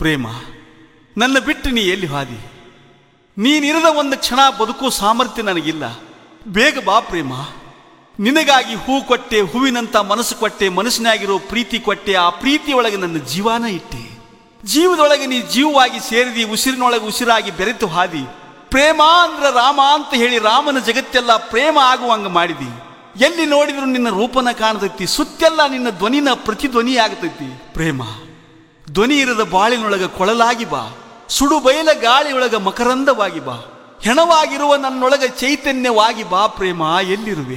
ಪ್ರೇಮ ನನ್ನ ಬಿಟ್ಟು ನೀ ಎಲ್ಲಿ ಹಾದಿ ನೀನಿರದ ಒಂದು ಕ್ಷಣ ಬದುಕೋ ಸಾಮರ್ಥ್ಯ ನನಗಿಲ್ಲ ಬೇಗ ಬಾ ಪ್ರೇಮ ನಿನಗಾಗಿ ಹೂ ಕೊಟ್ಟೆ ಹೂವಿನಂತ ಮನಸ್ಸು ಕೊಟ್ಟೆ ಮನಸ್ಸಿನಾಗಿರೋ ಪ್ರೀತಿ ಕೊಟ್ಟೆ ಆ ಪ್ರೀತಿಯೊಳಗೆ ನನ್ನ ಜೀವಾನ ಇಟ್ಟೆ ಜೀವದೊಳಗೆ ನೀ ಜೀವವಾಗಿ ಸೇರಿದಿ ಉಸಿರಿನೊಳಗೆ ಉಸಿರಾಗಿ ಬೆರೆತು ಹಾದಿ ಪ್ರೇಮ ಅಂದ್ರ ರಾಮ ಅಂತ ಹೇಳಿ ರಾಮನ ಜಗತ್ತೆಲ್ಲ ಪ್ರೇಮ ಆಗುವಂಗ ಮಾಡಿದಿ ಎಲ್ಲಿ ನೋಡಿದ್ರು ನಿನ್ನ ರೂಪನ ಕಾಣತೈತಿ ಸುತ್ತೆಲ್ಲ ನಿನ್ನ ಧ್ವನಿನ ಪ್ರತಿಧ್ವನಿ ಆಗತೈತಿ ಪ್ರೇಮ ಧ್ವನಿ ಇರದ ಬಾಳಿನೊಳಗ ಕೊಳಲಾಗಿ ಬಾ ಸುಡು ಬಯಲ ಗಾಳಿಯೊಳಗ ಮಕರಂದವಾಗಿ ಬಾ ಹೆಣವಾಗಿರುವ ನನ್ನೊಳಗ ಚೈತನ್ಯವಾಗಿ ಬಾ ಪ್ರೇಮ ಎಲ್ಲಿರುವೆ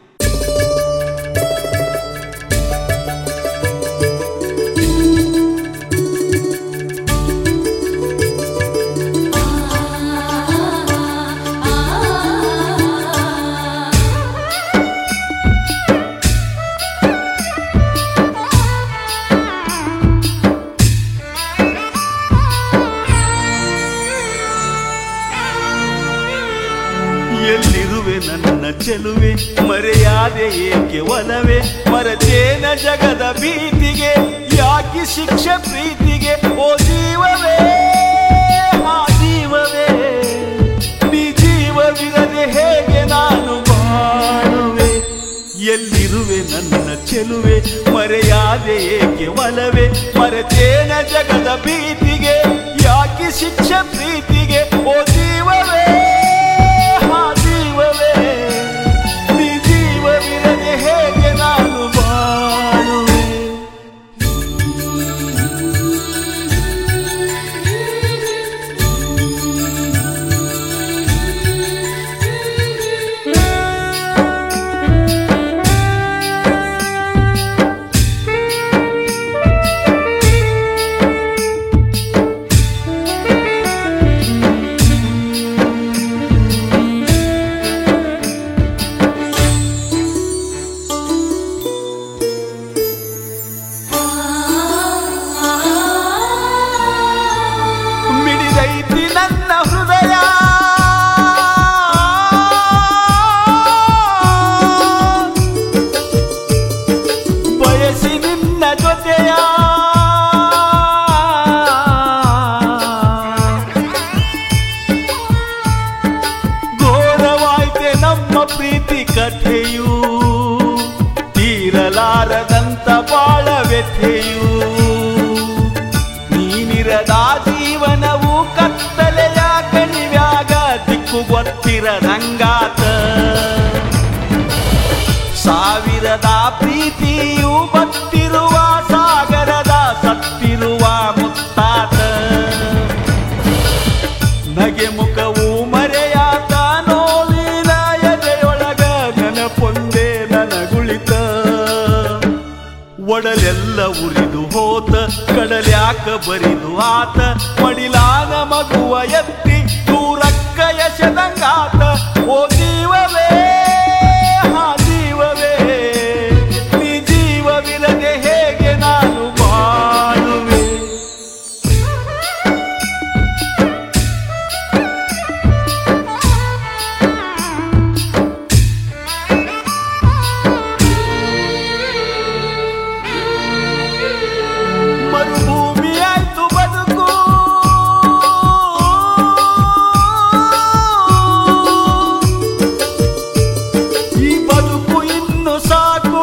ಎಲ್ಲಿರುವೆ ನನ್ನ ಚೆಲುವೆ ಮರೆಯಾದೆ ಏಕೆ ಒಲವೆ ಮರತೇನ ಜಗದ ಭೀತಿಗೆ ಯಾಕೆ ಶಿಕ್ಷೆ ಪ್ರೀತಿಗೆ ಓ ಜೀವವೇ ಆ ಜೀವವೇ ನೀ ಜೀವವಿರದೆ ಹೇಗೆ ನಾನು ಬಾಳುವೆ ಎಲ್ಲಿರುವೆ ನನ್ನ ಚೆಲುವೆ ಮರೆಯಾದೆ ಏಕೆ ಒಲವೆ ಮರೆತೇನ ಜಗದ ಭೀತಿಗೆ ಯಾಕೆ ಶಿಕ್ಷೆ ಪ್ರೀತಿಗೆ ಓ ಜೀವವೇ ಆ ಜೀವವೇ ನೀ ಜೀವವಿರದೆ ಹೇಗೆ ನಾನು ಬಾಳುವೆ ಮಿಡಿದೈತಿ ನನ್ನ ಹೃದಯ ಬಯಸಿ ನಿನ್ನ ಜೊತೆಯ ಘೋರವಾಯ್ತೆ ನಮ್ಮ ಪ್ರೀತಿ ಕಥೆಯು ತೀರಲಾರದಂತ ಬಾಳ ವ್ಯಥೆಯು ನೀನಿರದ ಜೀವನವು ಕತ್ತಲೆಯ ಕಣಿವ್ಯಾಗ ದಿಕ್ಕು ಗೊತ್ತಿರದಂಗಾತ ಸಾವಿರದ ಪ್ರೀತಿಯು ಬತ್ತಿರುವ ಸಾಗರದ ಸತ್ತಿರುವ ಮುತ್ತಾತ ನಗೆ ಮುಖವು ಮರೆಯಾತ ನೋವಿನ ಎದೆಯೊಳಗ ನೆನಪೊಂದೇ ನನಗುಳಿತ ಒಡಲೆಲ್ಲ ಉರಿದು ಹೋತ ಕಡಲ್ಯಾಕ ಬರಿದು ಆತ ಮಡಿಲಾನ ಮಗುವ ಎತ್ತಿ ದೂರಕ್ಕ ಯಶದಂಗಾತ ಓ ಜೀವವೇ ಹಾ ಜೀವವೇ ನೀ ಜೀವವಿರದೆ ಹೇಗೆ ನಾನು ಬಾಳುವೆ ಮರುಭೂಮಿ ಆಯ್ತು ಬದುಕು ಈ ಬದುಕು ಇನ್ನು ಸಾಕು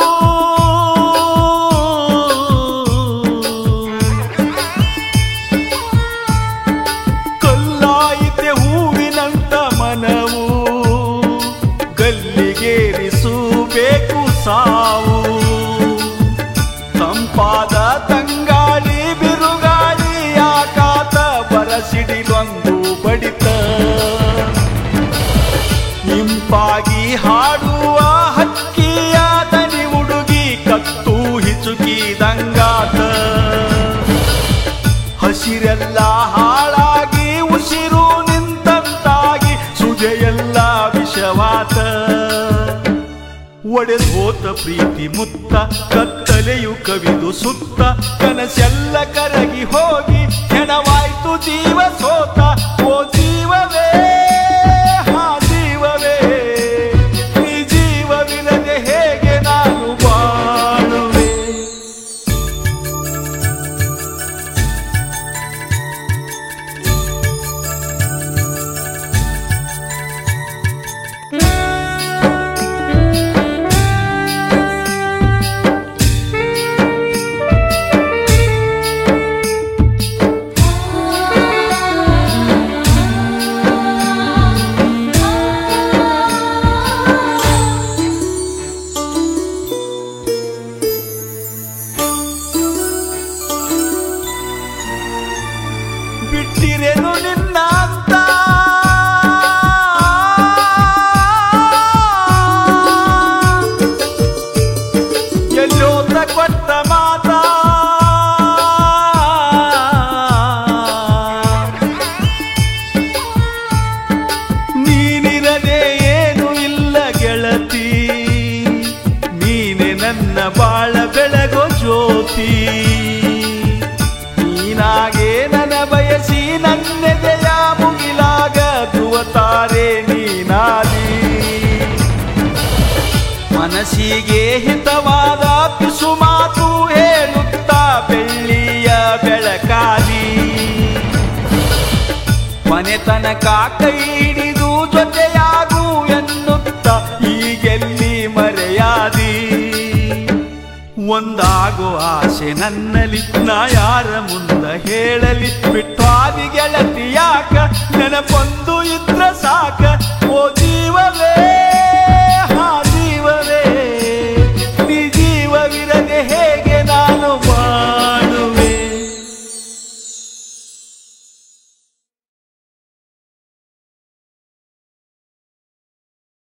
ಕಲ್ಲಾಯಿತೆ ಹೂವಿನಂತ ಮನವು ಗಲ್ಲಿಗೇರಿಸಬೇಕು ಸಾವು ತಂಪಾದ ತಂಗಾಳಿ ಬಿರುಗಾಳಿ ಆಕಾತ ಬರಸಿಡಿಲೊಂದು ಬಡಿತ ಇಂಪಾಗಿ ಹಾಡುವ ಹಕ್ಕಿಯ ದನಿ ಹುಡುಗಿ ಕತ್ತು ಹಿಚುಕಿದಂಗಾತ ಹಸಿರೆಲ್ಲ ಹಾಳಾಗಿ ಉಸಿರು ನಿಂತಂತಾಗಿ ಸುಜೆಯೆಲ್ಲ ವಿಷವಾತ ಒಡೆದು ಹೋತ ಪ್ರೀತಿ ಮುತ್ತ ಕತ್ತಲೆಯು ಕವಿದು ಸುತ್ತ ಕನಸೆಲ್ಲ ಕರಗಿ ಹೋಗಿ ಹೆಣವಾಯ್ತು ಜೀವ ಸೋತ ಓ ಜೀವವೇ ಹಾ ಜೀವವೇ ಈ ಜೀವವಿಲ್ಲದೆ ಹೇಗೆ ನಾನು ಬಾಳುವೆ ಬಿಟ್ಟಿರೇನು ನಿನ್ನ ಅಂತ ಎಲ್ಲೋತ ಕೊಟ್ಟ ಮಾತ ನೀನಿರದೆ ಏನು ಇಲ್ಲ ಗೆಳತಿ ನೀನೆ ನನ್ನ ಬಾಳ ಬೆಳಗೋ ಜ್ಯೋತಿ ನೀನಾಗೆ ನನ್ನ ಬಯಸಿ ನನ್ನೆದೆಯ ಮುಗಿಲಾಗ ಧ್ರುವತಾರೆ ನೀನಾದಿ ಮನಸ್ಸಿಗೆ ಹಿತವಾದ ಪಿಸು ಮಾತು ಹೇಳುತ್ತಾ ಬೆಳ್ಳಿಯ ಬೆಳಕಾದಿ ಮನೆತನಕ ಕೈ ಹಿಡಿದು ಜೊತೆಯಾಗು ಎನ್ನುತ್ತ ಈಗೆಲ್ಲಿ ಮರೆಯಾದಿ ಒಂದಾಗೋ ಆಸೆ ನನ್ನಲ್ಲಿ ನಾ ಯಾರ ಮುಂದ ಹೇಳಲಿ ಬಿಟ್ಟಾದಿ ಗೆಳತಿ ಯಾಕ ನೆನಪೊಂದು ಇದ್ರ ಸಾಕ ಓ ಜೀವವೇ